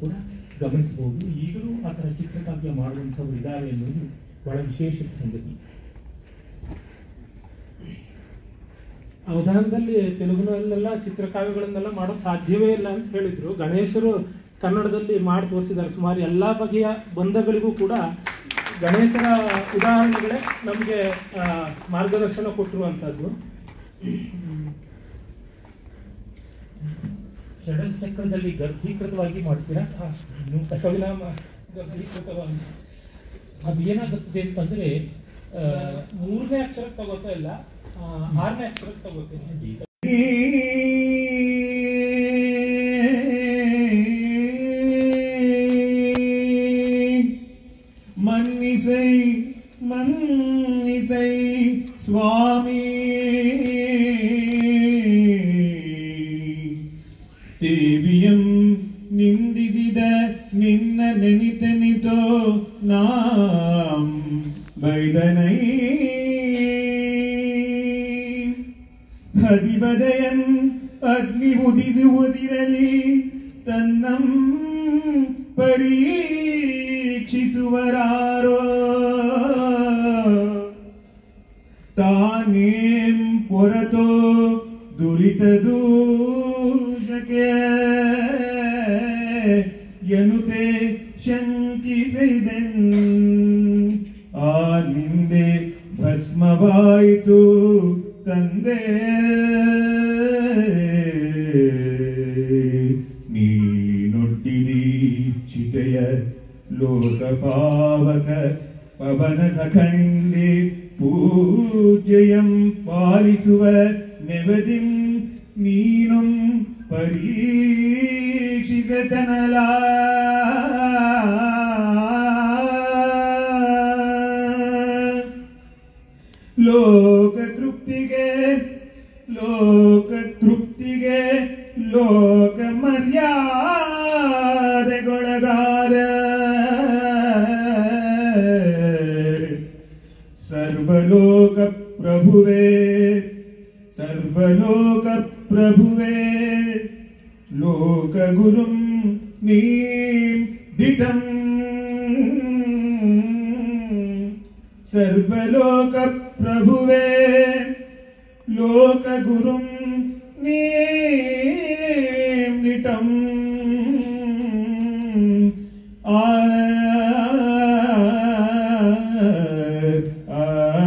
ಕೂಡ ಗಮನಿಸಬಹುದು ಈಗಲೂ ಆ ಥರ ಚಿತ್ರಕಾವ್ಯ ಮಾಡುವಂಥವ್ರು ಇದ್ದಾರೆ ಎನ್ನುವುದು ಬಹಳ ವಿಶೇಷದ ಸಂಗತಿ ಅವಧಾನದಲ್ಲಿ ತೆಲುಗಿನಲ್ಲೆಲ್ಲ ಚಿತ್ರಕಾವ್ಯಗಳನ್ನೆಲ್ಲ ಮಾಡೋದು ಸಾಧ್ಯವೇ ಇಲ್ಲ ಅಂತ ಹೇಳಿದ್ರು ಗಣೇಶರು ಕನ್ನಡದಲ್ಲಿ ಮಾಡಿ ತೋರಿಸಿದ್ದಾರೆ ಸುಮಾರು ಎಲ್ಲ ಬಗೆಯ ಬಂಧಗಳಿಗೂ ಕೂಡ ಗಣೇಶರ ಉದಾಹರಣೆಗಳೇ ನಮಗೆ ಮಾರ್ಗದರ್ಶನ ಕೊಟ್ಟಿರುವಂಥದ್ದು ಷಡಲ್ ಚಕ್ರದಲ್ಲಿ ಗರ್ಭೀಕೃತವಾಗಿ ಮಾಡ್ತೀರಾ ಆ, ನೀವು ಕಷ್ಟ ಕವಿನಾಮ ಗರ್ಭೀಕೃತವಾಗಿ ಅದು ಏನಾಗುತ್ತದೆ ಅಂತಂದ್ರೆ ಆ, ಮೂರನೇ ಅಕ್ಷರಕ್ಕೆ ತಗೋತಾ ಇಲ್ಲ ಆ, ಆರನೇ ಅಕ್ಷರಕ್ಕೆ ತಗೋತೀನಿ மன்னிசை மன்னிசை சுவாமி ದೇವಿಯಂ ನಿಂದಿಸಿದ ನಿನ್ನ ನೆನಿತೆನಿತೋ ನಾಂ ಬೈದನೈ ಹದಿಬದಯನ್ ಅಗ್ನಿ ಉದಿಸುವುದಿರಲಿ ತನ್ನಂ ಪರೀಕ್ಷಿಸುವರಾರೋ ತಾನೇಂ ಪೊರತೋ ದುರಿತ ದೂಷಕೆ ಎನ್ನುತ್ತೆ ಶಂಕಿಸಿದೆನ್ ಆ ನಿಂದೆ ಭಸ್ಮವಾಯಿತು ತಂದೆ ನೀನೊಡ್ಡಿದಿ ಚಿತೆಯ ಲೋಕಪಾವಕ ಪವನ ಸಖಂಡೆ ಪೂಜ್ಯಯಂ ಪಾಲಿಸುವ ನೆವದಿಂ ನೀನುಂ ಪರೀಕ್ಷಿಸತನಲ ಲೋಕ ತೃಪ್ತಿಗೆ ಲೋಕ ತೃಪ್ತಿಗೆ ಲೋಕ ಮರ್ಯಾದೆಗೊಳಗಾದ ಸರ್ವಲೋಕ ಪ್ರಭುವೇ ಸರ್ವಲೋಕ ಪ್ರಭುವೇ ಲೋಕ ಗುರುಂ ನೀಂ ದಿಟಂ ಸರ್ವಲೋಕ ಪ್ರಭುವೇ ಲೋಕ ಗುರುಂ ನೀಂ ದಿಟಂ ಆ ಆ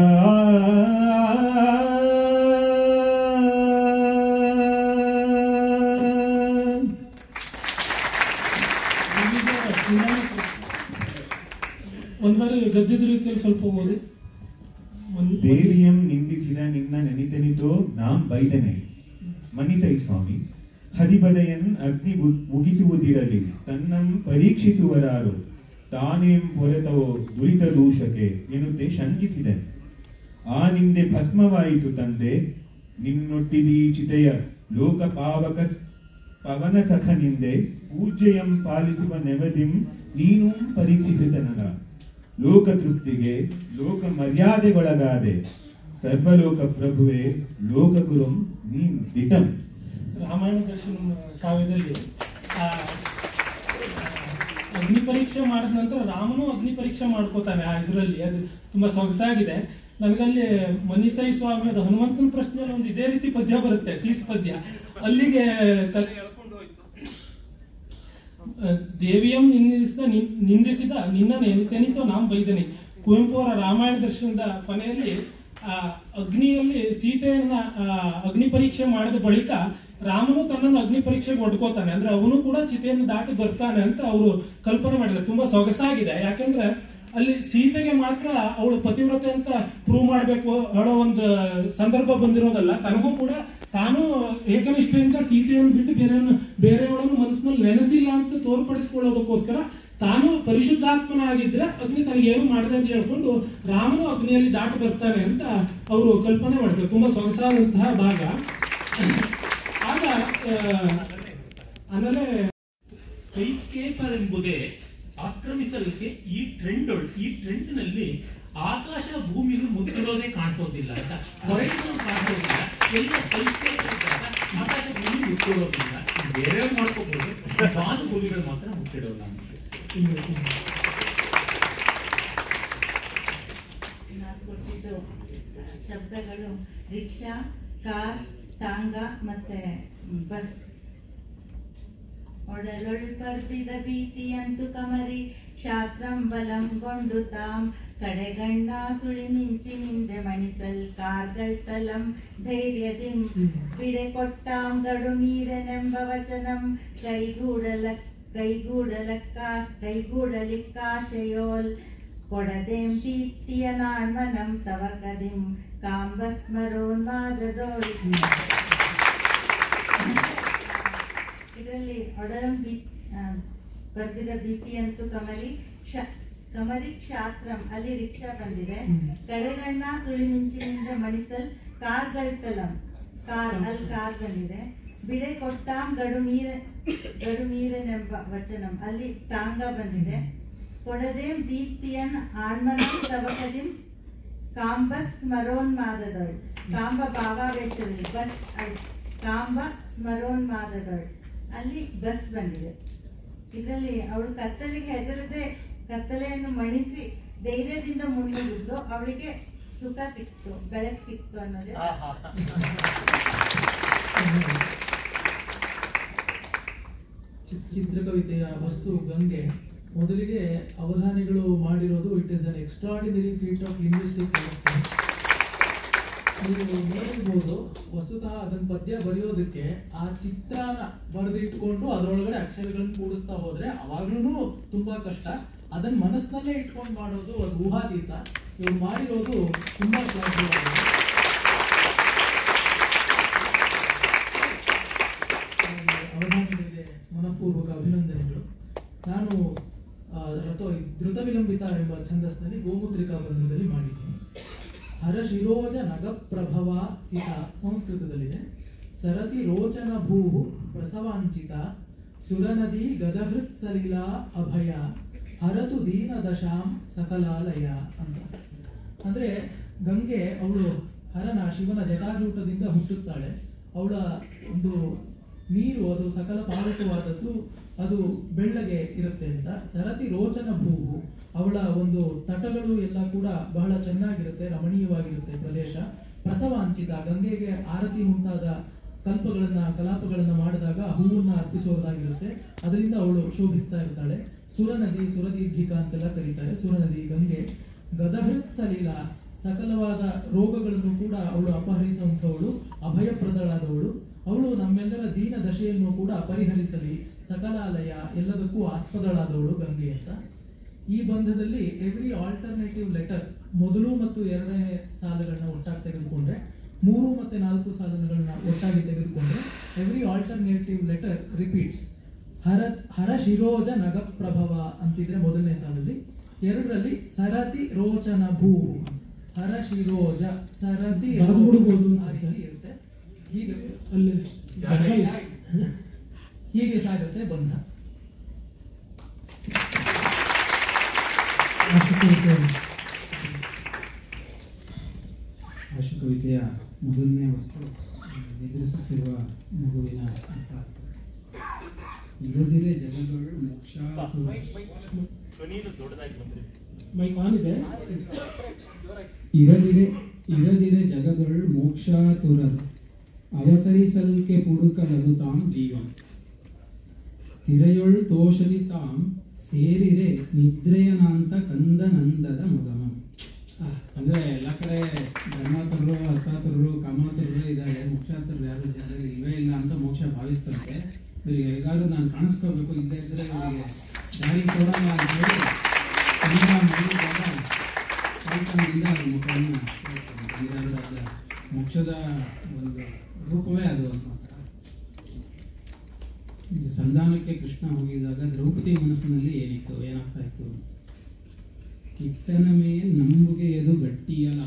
ಒಂದ್ ಬಾರಿ ಗದ್ಯದ ರೀತಿಯಲ್ಲಿ ಸ್ವಲ್ಪ ಓದಿ ಒಂದ್- ದೇವಿಯಂ ನಿಂದಿಸಿದ ನಿನ್ನ ನೆನಿತೆನಿತೋ ನಾಂ ಬೈದನೆ ಮನ್ನಿಸೈ ಸ್ವಾಮಿ ಹರಿಬದಯನ್ ಅಗ್ನಿ ಉ- ಉಗಿಸುವುದಿರಲಿ ತನ್ನಂ ಪರೀಕ್ಷಿಸುವರಾರು ತಾನೇಂ ಹೊರತೋ ದುರಿತ ದೂಷಕೆ ಎನ್ನುತ್ತೆ ಶಂಕಿಸಿದನು ಆ ನಿಂದೆ ಭಸ್ಮವಾಯಿತು ತಂದೆ ನಿನ್ನೊಟ್ಟಿದೀ ಚಿತೆಯ ಲೋಕ ಪಾವಕ ಸ್- ಪವನ ಸಖ ನಿಂದೆ ಪೂಜ್ಯಯಂ ಪಾಲಿಸುವ ನೆವದಿಂ ನೀನು ಪರೀಕ್ಷಿಸಿದನಲ್ಲ ಲೋಕ ತೃಪ್ತಿಗೆ ಲೋಕ ಮರ್ಯಾದೆಗೊಳಗಾದೆ ಸರ್ವಲೋಕ ಪ್ರಭುವೆ ಲೋಕ ಗುರುಂ ನೀನ್ ದಿಟಂ ರಾಮಾಯಣ ದರ್ಶನ ಕಾವ್ಯದಲ್ಲಿ ಆ, ಅಗ್ನಿ ಪರೀಕ್ಷೆ ಮಾಡಿದ ನಂತರ ರಾಮನು ಅಗ್ನಿ ಪರೀಕ್ಷೆ ಮಾಡ್ಕೋತಾನೆ ಆ ಇದರಲ್ಲಿ ಅದು ತುಂಬಾ ಸೊಗಸಾಗಿದೆ ನನಗಲ್ಲಿ ಮನಿಸೈ ಸ್ವಾಮಿ ಅದು ಹನುಮಂತನ ಪ್ರಶ್ನೆಯಲ್ಲಿ ಒಂದು ಇದೇ ರೀತಿ ಪದ್ಯ ಬರುತ್ತೆ ಸೀಸ್ ಪದ್ಯ ಅಲ್ಲಿಗೆ ತಲೆ ಎಳ್ಕೊಂಡು ಹೋಯ್ತು ಆ, ದೇವಿಯಂ ನಿಂದಿಸಿದ ನಿನ್- ನಿಂದಿಸಿದ ನಿನ್ನ ತೆನಿತೋ ನಾಂ ಬೈದನಿ ಕುವೆಂಪು ಅವರ ರಾಮಾಯಣ ದರ್ಶನದ ಕೊನೆಯಲ್ಲಿ ಆ ಅಗ್ನಿಯಲ್ಲಿ ಸೀತೆಯನ್ನ ಆ, ಅಗ್ನಿ ಪರೀಕ್ಷೆ ಮಾಡಿದ ಬಳಿಕ ರಾಮನು ತನ್ನನ್ನು ಅಗ್ನಿ ಪರೀಕ್ಷೆಗೆ ಒಡ್ಕೋತಾನೆ ಅಂದ್ರೆ ಅವನು ಕೂಡ ಚಿತೆಯನ್ನು ದಾಟಿ ಬರ್ತಾನೆ ಅಂತ ಅವರು ಕಲ್ಪನೆ ಮಾಡಿದ್ದಾರೆ ತುಂಬಾ ಸೊಗಸಾಗಿದೆ ಯಾಕೆಂದ್ರೆ ಅಲ್ಲಿ ಸೀತೆಗೆ ಮಾತ್ರ ಅವಳು ಪತಿವ್ರತೆ ಅಂತ ಪ್ರೂವ್ ಮಾಡಬೇಕು ಹೇಳೋ ಒಂದು ಸಂದರ್ಭ ಬಂದಿರೋದಲ್ಲ ತನಗೂ ಕೂಡ ತಾನು ಏಕನಿಷ್ಠೆಯಿಂದ ಸೀತೆಯನ್ನು ಬಿಟ್ಟು ಬೇರೆಯನ್ನು ಬೇರೆಯವಳನ್ನು ಮನಸ್ಸಿನಲ್ಲಿ ನೆನೆಸಿಲ್ಲ ಅಂತ ತೋರ್ಪಡಿಸಿಕೊಳ್ಳೋದಕ್ಕೋಸ್ಕರ ತಾನು ಪರಿಶುದ್ಧಾತ್ಮನಾಗಿದ್ರೆ ಅಗ್ನಿ ತನಗೆ ಏನು ಮಾಡದೆ ಅಂತ ಹೇಳ್ಕೊಂಡು ರಾಮನು ಅಗ್ನಿಯಲ್ಲಿ ದಾಟಿ ಬರ್ತಾನೆ ಅಂತ ಅವರು ಕಲ್ಪನೆ ಮಾಡ್ತಾರೆ ತುಂಬಾ ಸೊಗಸಾದಂತಹ ಭಾಗ ಆಗ ಆ, ಆಮೇಲೆ ಸ್ಕೈ ಸ್ಕೇಪರ್ ಎಂಬುದೇ ಆಕ್ರಮಿಸಲಿಕ್ಕೆ ಈ ಟ್ರೆಂಡ್ ಈ ಟ್ರೆಂಡ್ ನಲ್ಲಿ ಆಕಾಶ ಭೂಮಿಗೂ ಮುತ್ತಿರೋದೇ ಕಾಣಿಸೋದಿಲ್ಲ ಅಂತ ಹೊರಗಿನ ಕಾಣಿಸೋದಿಲ್ಲ ಎಲ್ಲ ಸ್ಕೈ ಸ್ಕೇಪರ್ ಇದ್ದಾಗ ಆಕಾಶ ಭೂಮಿ ಮುತ್ತಿರೋದಿಲ್ಲ ಬೇರೆ ಮಾಡ್ಕೋಬಹುದು ಬಾನುಭೂಮಿಗಳು ಮಾತ್ರ ಮುಚ್ಚಿಡೋಲ್ಲ ಅಂತ ನಾನು ಕೊಟ್ಟಿದ್ದು ಶಬ್ದಗಳು ರಿಕ್ಷಾ ಕಾರ್ ಟಾಂಗ ಮತ್ತೆ ಬಸ್ ಒಡಲೊಳ್ ಪರ್ಪಿದ ಭೀತಿಯಂತು ಕಮರಿ ಶಾಸ್ತ್ರಂ ಬಲಂ ಗೊಂಡು ತಾಂ ಕಡೆಗಣ್ಣ ಸುಳಿ ಮಿಂಚಿ ನಿಂದೆ ಮಣಿಸಲ್ ಕಾರ್ಗಳ್ ತಲಂ ಧೈರ್ಯದಿಂ ಬಿಡೆ ಕೊಟ್ಟಾಂ ಗಡು ಮೀರನೆಂಬ ವಚನಂ ಕೈಗೂಡಲ ಕೈಗೂಡಲಕ್ಕಾ ಕೈಗೂಡಲಿಕ್ಕಾಶಯೋಲ್ ಕೊಡದೆಂ ದೀಪ್ತಿಯ ನಾಣ್ಮನಂ ತವ ಕದಿಂ ಕಾಂಬಸ್ಮರೋನ್ಮಾದದೋಳ್ ಇದರಲ್ಲಿ ಒಡಲಂ ಬಿ ಆ, ಬರ್ದಿದ ಭೀತಿಯಂತೂ ಕಮಲಿ ಕ್ಷ ಕಮಲಿ ಕ್ಷಾತ್ರಂ ಅಲ್ಲಿ ರಿಕ್ಷಾ ಬಂದಿದೆ ಕಡೆಗಣ್ಣ ಸುಳಿ ಮಿಂಚಿನಿಂದ ಮಣಿಸಲ್ ಕಾರ್ಗಳ್ತಲಂ ಕಾರ್ ಅಲ್ಲಿ ಕಾರ್ ಬಂದಿದೆ ಬಿಡೆ ಕೊಟ್ಟಾಂ ಗಡು ಮೀರ ಗಡು ಮೀರನೆಂಬ ವಚನಂ ಅಲ್ಲಿ ಟಾಂಗ ಬಂದಿದೆ ಕೊಡದೇಂ ದೀಪ್ತಿಯನ್ ಆಣ್ಮನಂ ತವಕದಿಂ ಕಾಂಬ ಸ್ಮರೋನ್ಮಾದದೊಳ್ ಕಾಂಬ ಭಾವಾವೇಶದಲ್ಲಿ ಬಸ್ ಅಲ್- ಕಾಂಬ ಸ್ಮರೋನ್ಮಾದದೊಳ್ ಅಲ್ಲಿ ಬಸ್ ಬಂದಿದೆ ಇದರಲ್ಲಿ ಅವಳು ಕತ್ತಲಿಗೆ ಹೆದರದೆ ಕತ್ತಲೆಯನ್ನು ಮಣಿಸಿ ಧೈರ್ಯದಿಂದ ಮುನ್ನುಗ್ಗಿದ್ಲು ಅವಳಿಗೆ ಸುಖ ಸಿಕ್ತು ಬೆಳಕು ಸಿಕ್ತು ಅನ್ನೋದೇ ಚಿ- ಚಿತ್ರಕವಿತೆಯ ವಸ್ತು ಗಂಗೆ ಮೊದಲಿಗೆ ಅವಧಾನಿಗಳು ಮಾಡಿರೋದು it is an extraordinary feat of linguistic ನೀವು ನೋಡಿರ್ಬೋದು ವಸ್ತುತಃ ಅದನ್ನ ಪದ್ಯ ಬರೆಯೋದಕ್ಕೆ ಆ ಚಿತ್ರನ ಬರೆದಿಟ್ಕೊಂಡು ಅದರೊಳಗಡೆ ಅಕ್ಷರಗಳನ್ನ ಕೂಡಿಸ್ತಾ ಹೋದ್ರೆ ಅವಾಗ್ಲೂ ತುಂಬಾ ಕಷ್ಟ ಅದನ್ನ ಮನಸ್ಸಿನಲ್ಲೇ ಇಟ್ಕೊಂಡು ಮಾಡೋದು ಅದು ಊಹಾತೀತ ಇವ್ರು ಮಾಡಿರೋದು ತುಂಬಾ ಕ್ಲಾಸಿಯಾಗಿದೆ ಅವಧಾನಿಗಳಿಗೆ ಮನಪೂರ್ವಕ ಅಭಿನಂದನೆಗಳು ನಾನು ಆ, ಅಥವಾ ಧೃತ ವಿಲಂಬಿತ ಎಂಬ ಛಂದಸ್ನಲ್ಲಿ ಗೋಮೂತ್ರಿಕಾ ಬಂಧದಲ್ಲಿ ಮಾಡಿದ್ದೀನಿ ಹರಶಿರೋಜ ನಗಪ್ರಭವ ಸಿತ ಸಂಸ್ಕೃತದಲ್ಲಿದೆ ಸರತಿ ರೋಚನ ಭೂ ಪ್ರಸವಾಂಚಿತ ಸುರನದಿ ಗದಹೃತ್ ಸಲಿಲಾ ಅಭಯ ಹರತು ದೀನ ದಶಾಂ ಸಕಲಾಲಯ ಅಂತ ಅಂದ್ರೆ ಗಂಗೆ ಅವಳು ಹರನ ಶಿವನ ಜಟಾಜೂಟದಿಂದ ಹುಟ್ಟುತ್ತಾಳೆ ಅವಳ ಒಂದು ನೀರು ಅದು ಸಕಲ ಪಾವಕವಾದದ್ದು ಅದು ಬೆಳ್ಳಗೆ ಇರುತ್ತೆ ಅಂತ ಸರತಿ ರೋಚನ ಭೂವು ಅವಳ ಒಂದು ತಟಗಳು ಎಲ್ಲ ಕೂಡ ಬಹಳ ಚೆನ್ನಾಗಿರುತ್ತೆ ರಮಣೀಯವಾಗಿರುತ್ತೆ ಪ್ರದೇಶ ಪ್ರಸವಾಂಚಿತ ಗಂಗೆಗೆ ಆರತಿ ಮುಂತಾದ ಕಲ್ಪಗಳನ್ನ ಕಲಾಪಗಳನ್ನ ಮಾಡಿದಾಗ ಹೂವನ್ನ ಅರ್ಪಿಸೋದಾಗಿರುತ್ತೆ ಅದರಿಂದ ಅವಳು ಶೋಭಿಸ್ತಾ ಇರ್ತಾಳೆ ಸುರನದಿ ಸುರದೀರ್ಘಿಕ ಅಂತೆಲ್ಲ ಕರೀತಾರೆ ಸುರನದಿ ಗಂಗೆ ಗದಹೃತ್ ಸಲೀಲ ಸಕಲವಾದ ರೋಗಗಳನ್ನು ಕೂಡ ಅವಳು ಅಪಹರಿಸುವಂಥವಳು ಅಭಯಪ್ರದಳಾದವಳು ಅವಳು ನಮ್ಮೆಲ್ಲರ ದೀನ ದಶೆಯನ್ನು ಕೂಡ ಪರಿಹರಿಸಲಿ ಸಕಲಾಲಯ ಎಲ್ಲದಕ್ಕೂ ಆಸ್ಪದಳಾದವಳು ಗಂಗೆ ಅಂತ ಈ ಬಂಧದಲ್ಲಿ ಎವ್ರಿ ಆಲ್ಟರ್ನೇಟಿವ್ ಲೆಟರ್ ಮೊದಲು ಮತ್ತು ಎರಡನೇ ಸಾಲುಗಳನ್ನ ಒಟ್ಟಾಗಿ ತೆಗೆದುಕೊಂಡ್ರೆ ಮೂರು ಮತ್ತೆ ನಾಲ್ಕು ಸಾಲುಗಳನ್ನ ಒಟ್ಟಾಗಿ ತೆಗೆದುಕೊಂಡ್ರೆ ಎವ್ರಿ ಆಲ್ಟರ್ನೇಟಿವ್ ಲೆಟರ್ ರಿಪೀಟ್ಸ್ ಹರ ಹರ ಶಿರೋಜ ನಗಪ್ರಭವ ಅಂತಿದ್ರೆ ಮೊದಲನೇ ಸಾಲಲ್ಲಿ ಎರಡರಲ್ಲಿ ಸರತಿ ರೋಚನ ಭೂ ಹರ ಶಿರೋಜ ಸರತಿ ರೋ- ಬರ್ದ್ಬಿಡ್ಬೋದು ಆ ಅನ್ಸುತ್ತೆ. ರೀತಿ ಇರುತ್ತೆ ಹೀಗೆ ಅಲ್ಲಿ ಜಾಗ ಇಲ್ಲ. ಹೀಗೆ ಸಾಗುತ್ತೆ ಬಂಧ ಆಶುಕವಿತೆ ಆಶುಕವಿತೆಯ ಮೊದಲನೇ ವಸ್ತು ಎದುರಿಸುತ್ತಿರುವ ಮಗುವಿನ ಅರ್ಥ ಇರೋದಿದೆ ಜಗಗಳು ಮೋಕ್ಷ ಮೈಕ್ ಆನ್ ಇದೆ ಇರದಿರೆ ಇರದಿರೆ ಜಗದೊಳ್ ಮೋಕ್ಷ ತುರರ್ ಅವತರಿಸಲ್ಕೆ ಪುಡುಕಲದು ತಾಂ ಜೀವಂ ತಿರೆಯೊಳ್ ತೋಷದಿ ತಾಂ ಸೇರಿರೆ ನಿದ್ರೆಯನಾಂತ ಕಂದನಂದದ ಮುಗಮಂ ಆ, ಅಂದ್ರೆ ಎಲ್ಲ ಕಡೆ ಧರ್ಮಾತರರು ಅರ್ಥಾತರರು ಕಾಮಾತರರು ಇದ್ದಾರೆ ಮೋಕ್ಷಾತರರು ಯಾರು ಜನರಲ್ಲಿ ಇವೇ ಇಲ್ಲ ಅಂತ ಮೋಕ್ಷ ಭಾವಿಸ್ತಂತೆ ಇವ್ರಿಗೆ ಹೇಗಾದ್ರೂ ನಾನು ಕಾಣಿಸ್ಕೋಬೇಕು ಇಲ್ಲದೆ ಇದ್ರೆ ಇವರಿಗೆ ದಾರಿ ಕೊಡಲ್ಲ ಅಂತ ಹೇಳಿ ಕನ್ನಡ ಮಾಡಿದಾಗ ಕೈತನದಿಂದ ಅವ್ರ ಮುಖವನ್ನು ಸೇರ್ತಾರೆ. ಇದಾದ್ರೆ ಅದರ ಮೋಕ್ಷದ ಒಂದು ರೂಪವೇ ಅದು ಅಂತ ಇದು ಸಂಧಾನಕ್ಕೆ ಕೃಷ್ಣ ಹೋಗಿದಾಗ ದ್ರೌಪದಿ ಮನಸ್ಸಿನಲ್ಲಿ ಏನಿತ್ತು ಏನಾಗ್ತಾ ಇತ್ತು ಕಿಟ್ಟನ ಮೇಲ್ ನಂಬುಗೆಯದು ಗಟ್ಟಿಯಲ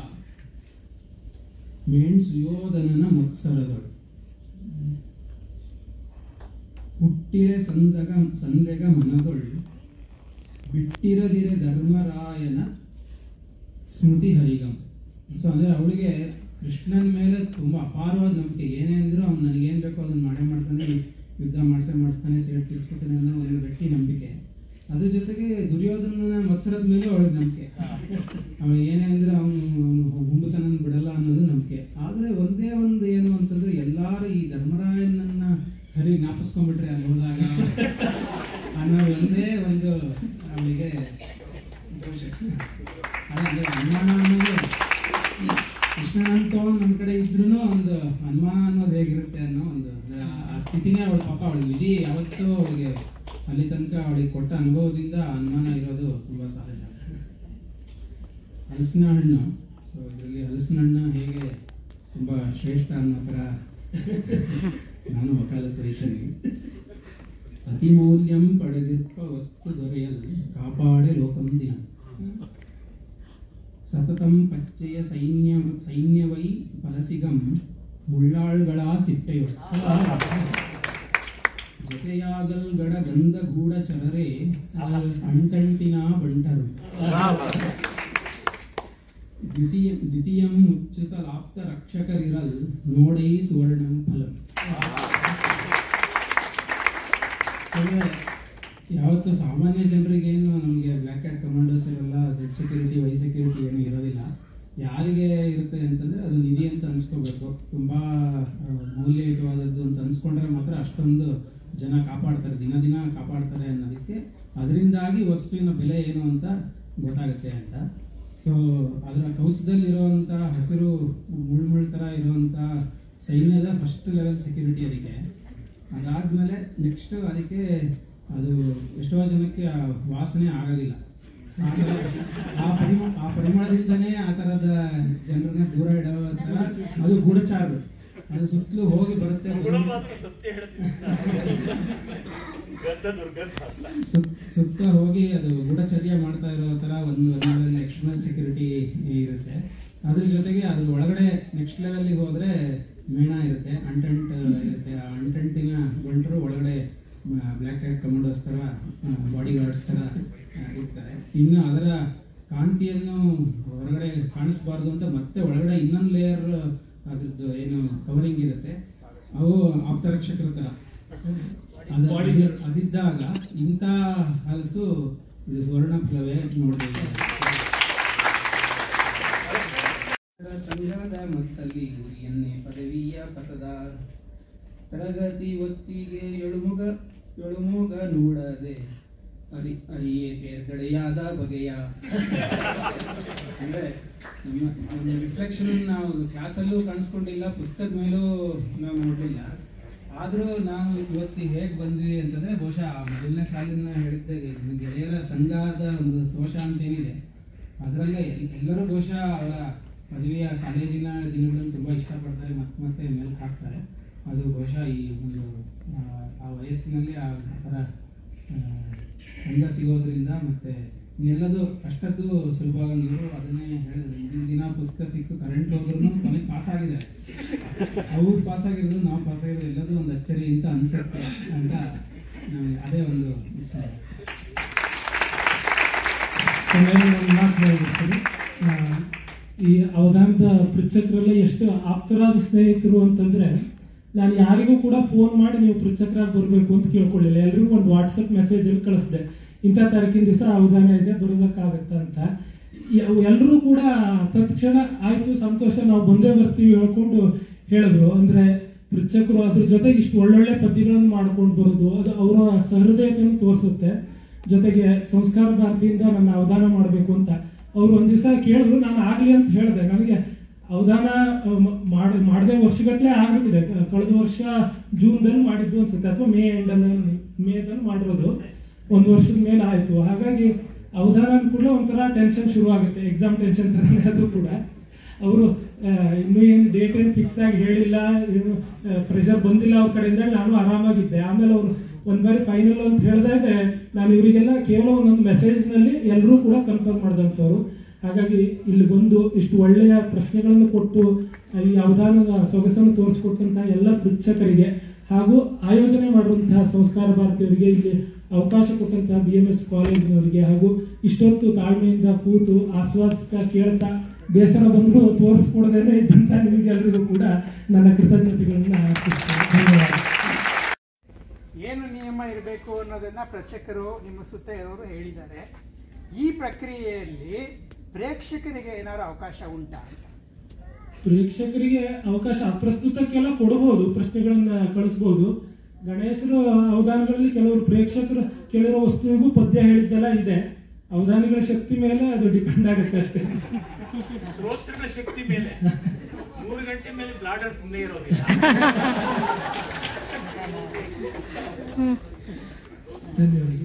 ಮೇಣ್ ಸುಯೋಧನನ ಮತ್ಸರದಳು ಹುಟ್ಟಿರೆ ಸಂದಗ ಸಂದೆಗ ಮನದೊಳ್ ಬಿಟ್ಟಿರದಿರೆ ಧರ್ಮರಾಯನ ಸ್ಮೃತಿ ಹರಿಗಂ ಸೊ ಅಂದ್ರೆ ಅವಳಿಗೆ ಕೃಷ್ಣನ ಮೇಲೆ ತುಂಬಾ ಅಪಾರವಾದ ನಂಬಿಕೆ ಏನೇ ಅಂದ್ರೂ ಅವ್ನು ನನಗೇನ್ ಬೇಕೋ ಅದನ್ನ ಮಾಡೇ ಮಾಡ್ತಾನೆ ಯುದ್ಧ ಮಾಡಿಸೇ ಮಾಡಿಸ್ತಾನೆ ಸೇಡ್ ತೀರಿಸ್ಕೊತಾನೆ ಅನ್ನೋ ಒಂದು ಗಟ್ಟಿ ನಂಬಿಕೆ ಅದ್ರ ಜೊತೆಗೆ ದುರ್ಯೋಧನನ ಮತ್ಸರದ ಮೇಲೆ ಅವಳಿಗೆ ನಂಬಿಕೆ ಅವನು ಏನೇ ಅಂದ್ರೆ ಅವನು ಹುಂಬತನ ಬಿಡಲ್ಲ ಅನ್ನೋದು ನಂಬಿಕೆ ಆದರೆ ಒಂದೇ ಒಂದು ಏನು ಅಂತಂದ್ರೆ ಎಲ್ಲಾರು ಈ ಧರ್ಮರಾಯನನ್ನ ಹರಿ ಜ್ಞಾಪಿಸ್ಕೊಂಡ್ಬಿಟ್ರೆ ಅಲ್ಲಿ ಹೋದಾಗ ಅನ್ನೋ ಒಂದೇ ಒಂದು ಅವಳಿಗೆ ದೋಷ ಹಾಗೆ ಅನುಮಾನ ಅನ್ನೋದು ಕೃಷ್ಣನಂತವ ನಮ್ಮ ಕಡೆ ಇದ್ರೂ ಒಂದು ಅನುಮಾನ ಅನ್ನೋದು ಹೇಗಿರುತ್ತೆ ಅನ್ನೋ ಒಂದು ಆ- ಆ ಸ್ಥಿತಿನೇ ಅವಳ ಪಾಪ ಅವಳಿಗೆ ವಿಧಿ ಯಾವತ್ತೂ ಅವಳಿಗೆ ಅಲ್ಲಿ ತನಕ ಅವಳಿಗೆ ಕೊಟ್ಟ ಅನುಭವದಿಂದ ಅನುಮಾನ ಇರೋದು ತುಂಬ ಸಹಜ ಹಲಸಿನ ಹಣ್ಣು ಸೊ ಇದರಲ್ಲಿ ಹಲಸಿನ ಹಣ್ಣು ಹೇಗೆ ತುಂಬ ಶ್ರೇಷ್ಠ ಅನ್ನೋ ಥರ ನಾನು ವಕಾಲತ್ತು ವಹಿಸಿದ್ದೀನಿ ಅತಿ ಮೌಲ್ಯಂ ಪಡೆದಿರ್ಪ ವಸ್ತು ದೊರೆಯಲ್ ಕಾಪಾಡೆ ಲೋಕಂ ದಿನ ಸತತಂ ಪಚ್ಚಯ ಸೈನ್ಯ ಸೈನ್ಯವೈ ಫಲಸಿಗಂ ಮುಳ್ಳಾಳ್ಗಳ ಸಿಪ್ಪೆಯೊಳ ಜೊತೆಯಾಗಲ್ಗಡ ಗಂಧ ಗೂಢ ಚರರೆ ಅಂಟಂಟಿನ ಬಂಟರು ದ್ವಿತೀಯ ದ್ವಿತೀಯಂ ಮುಚ್ಚಿತ ಲಾಪ್ತ ರಕ್ಷಕರಿರಲ್ ನೋಡೈ ಸುವರ್ಣಂ ಫಲಂ ಅಂದ್ರೆ ಯಾವತ್ತು ಸಾಮಾನ್ಯ ಜನರಿಗೇನು ನಮಗೆ ಬ್ಲ್ಯಾಕ್ ಹ್ಯಾಟ್ ಕಮಾಂಡೋಸ್ ಇರಲ್ಲ ಸೆಟ್ ಸೆಕ್ಯೂರಿಟಿ ವೈ ಸೆಕ್ಯೂರಿಟಿ ಏನು ಇರೋದಿಲ್ಲ ಯಾರಿಗೆ ಇರುತ್ತೆ ಅಂತಂದ್ರೆ ಅದು ನಿಧಿ ಅಂತ ಅನ್ಸ್ಕೋಬೇಕು ತುಂಬಾ ಆ, ಮೌಲ್ಯಯುತವಾದದ್ದು ಅಂತ ಅನ್ಸ್ಕೊಂಡ್ರೆ ಮಾತ್ರ ಅಷ್ಟೊಂದು ಜನ ಕಾಪಾಡ್ತಾರೆ ದಿನ ದಿನ ಕಾಪಾಡ್ತಾರೆ ಅನ್ನೋದಕ್ಕೆ ಅದರಿಂದಾಗಿ ವಸ್ತುವಿನ ಬೆಲೆ ಏನು ಅಂತ ಗೊತ್ತಾಗುತ್ತೆ ಅಂತ ಸೊ ಅದರ ಕವಚದಲ್ಲಿರುವಂಥ ಹಸಿರು ಮುಳ್ಮುಳ್ ಥರ ಇರುವಂಥ ಸೈನ್ಯದ ಫಸ್ಟ್ ಲೆವೆಲ್ ಸೆಕ್ಯೂರಿಟಿ ಅದಕ್ಕೆ ಅದಾದ್ಮೇಲೆ ನೆಕ್ಸ್ಟ್ ಅದಕ್ಕೆ ಅದು ಎಷ್ಟೋ ಜನಕ್ಕೆ ಆ ವಾಸನೆ ಆಗೋದಿಲ್ಲ ಆಮೇಲೆ ಆ ಪರಿಮಳ ಆ ಪರಿಮಳದಿಂದನೇ ಆ ಥರದ ಜನರನ್ನ ದೂರ ಇಡೋ ಥರ ಅದು ಗೂಢಚಾರ ಅದು ಸುತ್ತಲೂ ಹೋಗಿ ಬರುತ್ತೆ ಸುತ್- ಸುತ್ತ ಹೋಗಿ ಅದು ಗೂಢಚರ್ಯ ಮಾಡ್ತಾ ಇರೋ ತರ ಒಂದು ಎಕ್ಸ್ಟರ್ನಲ್ ಸೆಕ್ಯೂರಿಟಿ ಇರುತ್ತೆ ಅದ್ರ ಜೊತೆಗೆ ಅದ್ರ ಒಳಗಡೆ ನೆಕ್ಸ್ಟ್ ಲೆವೆಲ್ಗೆ ಹೋದ್ರೆ ಮೇಣ ಇರುತ್ತೆ ಅಂಟೆಂಟ್ ಇರುತ್ತೆ ಆ ಅಂಟೆಂಟಿನ ಬಂಟರು ಒಳಗಡೆ ಬ್ಲ್ಯಾಕ್ ಹ್ಯಾಟ್ ಕಮಾಂಡೋಸ್ ಥರ ಬಾಡಿ ಗಾರ್ಡ್ಸ್ ಥರ ಆ, ಇರ್ತಾರೆ ಇನ್ನು ಅದರ ಕಾಂತಿಯನ್ನು ಹೊರಗಡೆ ಕಾಣಿಸ್ಬಾರ್ದು ಅಂತ ಮತ್ತೆ ಒಳಗಡೆ ಇನ್ನೊಂದು ಲೇಯರ್ ಅದ್ರದ್ದು ಏನು ಕವರಿಂಗ್ ಇರುತ್ತೆ ಅವು ಆಪ್ತರಕ್ಷಕರ ಥರ ಅದು- ಅದು- ಅದಿದ್ದಾಗ ಇಂಥ ಹಲಸು ಇದು ಸುವರ್ಣ ಫಲವೇ ನೋಡಬೇಕು ಸಂಘದ ಮತ್ತಲ್ಲಿ ಗುರಿಯನ್ನೇ ಪದವಿಯ ಪಥದ ತರಗತಿ ಒತ್ತಿಗೆ ಎಳುಮುಗ ಎಳುಮುಗ ನೋಡದೆ ಅರಿ ಅರಿಯೇ ತೇರ್ಗಡೆಯಾದ ಬಗೆಯ ಅಂದ್ರೆ ನಮ್ಮ- ನಮ್ಮ ರಿಫ್ಲೆಕ್ಷನ್ ನಾವು ಕ್ಲಾಸಲ್ಲೂ ಕಾಣಿಸ್ಕೊಂಡಿಲ್ಲ ಪುಸ್ತಕದ ಮೇಲೂ ನಾವು ನೋಡಲಿಲ್ಲ ಆದರೂ ನಾವು ಇವತ್ತು ಹೇಗೆ ಬಂದ್ವಿ ಅಂತಂದ್ರೆ ಬಹುಶಃ ಆ ಮೊದಲನೇ ಸಾಲಿನ ಹೇಳಿದ್ದೆ ಇದು ಗೆಳೆಯರ ಸಂಘದ ಒಂದು ದೋಷ ಅಂತ ಏನಿದೆ ಅದರಲ್ಲೇ ಎಲ್- ಎಲ್ಲರೂ ಬಹುಶಃ ಅವರ ಪದವಿಯ ಕಾಲೇಜಿನ ದಿನಗಳನ್ನು ತುಂಬ ಇಷ್ಟಪಡ್ತಾರೆ ಮತ್ತೆ ಮತ್ತೆ ಮೆಲ್ಕ್ ಹಾಕ್ತಾರೆ ಅದು ಬಹುಶಃ ಈ ಒಂದು ಆ, ಆ ವಯಸ್ಸಿನಲ್ಲಿ ಆ ಥರ ಆ, ಸಂಘ ಸಿಗೋದ್ರಿಂದ ಮತ್ತೆ ಇನ್ನೆಲ್ಲದು ಅಷ್ಟದ್ದು ಸುಲಭವಾಗಿ ಇವರು ಅದನ್ನೇ ಹೇಳಿದ್ರು ಇಂದಿನ ದಿನ ಪುಸ್ತಕ ಸಿಕ್ಕು ಕರೆಂಟ್ ಹೋದ್ರೂ ಕೊನೆಗೆ ಪಾಸ್ ಆಗಿದ್ದಾರೆ ಅವ್ರು ಪಾಸ್ ಆಗಿರೋದು ನಾವು ಪಾಸ್ ಆಗಿರೋದು ಎಲ್ಲದೂ ಒಂದು ಅಚ್ಚರಿ ಅಂತ ಅನ್ಸುತ್ತೆ ಅಂತ ನನಗೆ ಅದೇ ಒಂದು ಇಷ್ಟ ಕೊನೆಗೆ ಒಂದು ಮಾತು ಹೇಳ್ಬಿಡ್ತೀನಿ ಆ, ಈ ಅವಧಾನದ ಪೃಚ್ಛಕರೆಲ್ಲ ಎಷ್ಟು ಆಪ್ತರಾದ ಸ್ನೇಹಿತರು ಅಂತಂದ್ರೆ ನಾನು ಯಾರಿಗೂ ಕೂಡ ಫೋನ್ ಮಾಡಿ ನೀವು ಪೃಚ್ಛಕರಾಗಿ ಬರಬೇಕು ಅಂತ ಕೇಳ್ಕೊಳ್ಳಿಲ್ಲ ಎಲ್ರಿಗೂ ಒಂದು ವಾಟ್ಸಪ್ ಮೆಸೇಜಲ್ಲಿ ಕಳಿಸ್ದೆ ಇಂಥ ತಾರೀಕಿನ ದಿವಸ ಅವಧಾನ ಇದೆ ಬರೋದಕ್ಕಾಗತ್ತಾ ಅಂತ ಎಲ್ಲರೂ ಕೂಡ ತತ್ಕ್ಷಣ ಆಯ್ತು ಸಂತೋಷ ನಾವು ಬಂದೇ ಬರ್ತೀವಿ ಹೇಳ್ಕೊಂಡು ಹೇಳಿದ್ರು ಅಂದ್ರೆ ಪೃಚ್ಛಕರು ಅದ್ರ ಜೊತೆಗೆ ಇಷ್ಟು ಒಳ್ಳೊಳ್ಳೆ ಪದ್ಯಗಳನ್ನು ಮಾಡ್ಕೊಂಡು ಬರೋದು ಅದು ಅವರ ಸಹೃದಯತೆಯನ್ನು ತೋರಿಸುತ್ತೆ ಜೊತೆಗೆ ಸಂಸ್ಕಾರ ಭಾರತಿಯಿಂದ ನನ್ನ ಅವಧಾನ ಮಾಡಬೇಕು ಅಂತ ಅವ್ರು ಒಂದ್ ದಿವಸ ಕೇಳಿದ್ರು ನಾನು ಆಗ್ಲಿ ಅಂತ ಹೇಳಿದೆ ನನಗೆ ಅವಧಾನ ಮಾಡ ಮಾಡದೆ ವರ್ಷಗಟ್ಟಲೆ ಆಗ್ಬಿಟ್ಟಿದೆ ಕ- ಕಳೆದ ವರ್ಷ ಜೂನ್ದಲ್ಲಿ ಮಾಡಿದ್ದು ಅನ್ಸುತ್ತೆ ಅಥವಾ ಮೇ ಎಂಡಲ್ಲಿ ಮೇದಲ್ಲಿ ಮಾಡಿರೋದು ಒಂದು ವರ್ಷದ ಮೇಲೆ ಆಯ್ತು ಹಾಗಾಗಿ ಅವಧಾನ ಅಂದ ಕೂಡಲೇ ಒಂಥರ ಟೆನ್ಷನ್ ಶುರು ಆಗುತ್ತೆ ಎಕ್ಸಾಮ್ ಟೆನ್ಷನ್ ತರನೇ ಅದು ಕೂಡ ಅವರು ಇನ್ನೂ ಏನು ಡೇಟ್ ಏನು ಫಿಕ್ಸ್ ಆಗಿ ಹೇಳಿಲ್ಲ ಏನು ಪ್ರೆಷರ್ ಬಂದಿಲ್ಲ ಅವ್ರ ಕಡೆಯಿಂದ ನಾನು ಆರಾಮಾಗಿದ್ದೆ ಆಮೇಲೆ ಅವರು ಒಂದ್ ಬಾರಿ ಫೈನಲ್ ಅಂತ ಹೇಳಿದಾಗ ನಾನು ಇವರಿಗೆಲ್ಲ ಕೇವಲ ಒಂದೊಂದು ಮೆಸೇಜ್ನಲ್ಲಿ ಎಲ್ಲರೂ ಕೂಡ ಕನ್ಫರ್ಮ್ ಮಾಡಿದಂಥವ್ರು ಹಾಗಾಗಿ ಇಲ್ಲಿ ಬಂದು ಇಷ್ಟು ಒಳ್ಳೆಯ ಪ್ರಶ್ನೆಗಳನ್ನು ಕೊಟ್ಟು ಈ ಅವಧಾನದ ಸೊಗಸನ್ನು ತೋರಿಸ್ಕೊಟ್ಟಂತಹ ಎಲ್ಲ ಪೃಚ್ಛಕರಿಗೆ ಹಾಗೂ ಆಯೋಜನೆ ಮಾಡುವಂತಹ ಸಂಸ್ಕಾರ ಭಾರತಿಯವರಿಗೆ ಇಲ್ಲಿ ಅವಕಾಶ ಕೊಟ್ಟಂತಹ ಬಿ ಎಂ ಎಸ್ ಕಾಲೇಜಿನವರಿಗೆ ಹಾಗೂ ಇಷ್ಟೊತ್ತು ತಾಳ್ಮೆಯಿಂದ ಕೂತು ಆಸ್ವಾದಿಸ್ತಾ ಕೇಳ್ತಾ ಬೇಸರ ಬಂದರೂ ತೋರಿಸ್ಕೊಡದೇನೆ ಇದ್ದಂಥ ನಿಮಗೆಲ್ಲರಿಗೂ ಕೂಡ ನನ್ನ ಕೃತಜ್ಞತೆಗಳನ್ನು ಅರ್ಪಿಸ್ತೇನೆ ಧನ್ಯವಾದ ಏನು ನಿಯಮ ಇರಬೇಕು ಅನ್ನೋದನ್ನು ಪ್ರಚಕರು ನಿಮ್ಮ ಸುತ್ತ ಇರೋರು ಹೇಳಿದ್ದಾರೆ ಈ ಪ್ರಕ್ರಿಯೆಯಲ್ಲಿ ಪ್ರೇಕ್ಷಕರಿಗೆ ಏನಾದ್ರು ಅವಕಾಶ ಉಂಟಾ ಅಂತ ಪ್ರೇಕ್ಷಕರಿಗೆ ಅವಕಾಶ ಅಪ್ರಸ್ತುತಕ್ಕೆಲ್ಲ ಕೊಡಬಹುದು ಪ್ರಶ್ನೆಗಳನ್ನ ಕಳಿಸ್ಬೋದು ಗಣೇಶರು ಅವಧಾನಗಳಲ್ಲಿ ಕೆಲವರು ಪ್ರೇಕ್ಷಕರು ಕೇಳಿರೋ ವಸ್ತುವಿಗೂ ಪದ್ಯ ಹೇಳಿದ್ದೆಲ್ಲ ಇದೆ ಅವಧಾನಿಗಳ ಶಕ್ತಿ ಮೇಲೆ ಅದು ಡಿಪೆಂಡ್ ಆಗುತ್ತೆ ಅಷ್ಟೇ ಶ್ರೋತೃಗಳ ಶಕ್ತಿ ಮೇಲೆ ಮೂರು ಗಂಟೆ ಮೇಲೆ ಬ್ಲಾಡರ್ ಸುಮ್ಮನೆ ಇರೋದಿಲ್ಲ ಧನ್ಯವಾದ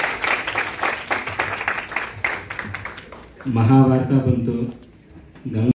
ಮಹಾಭಾರತ ಬಂತು ಗಂಗ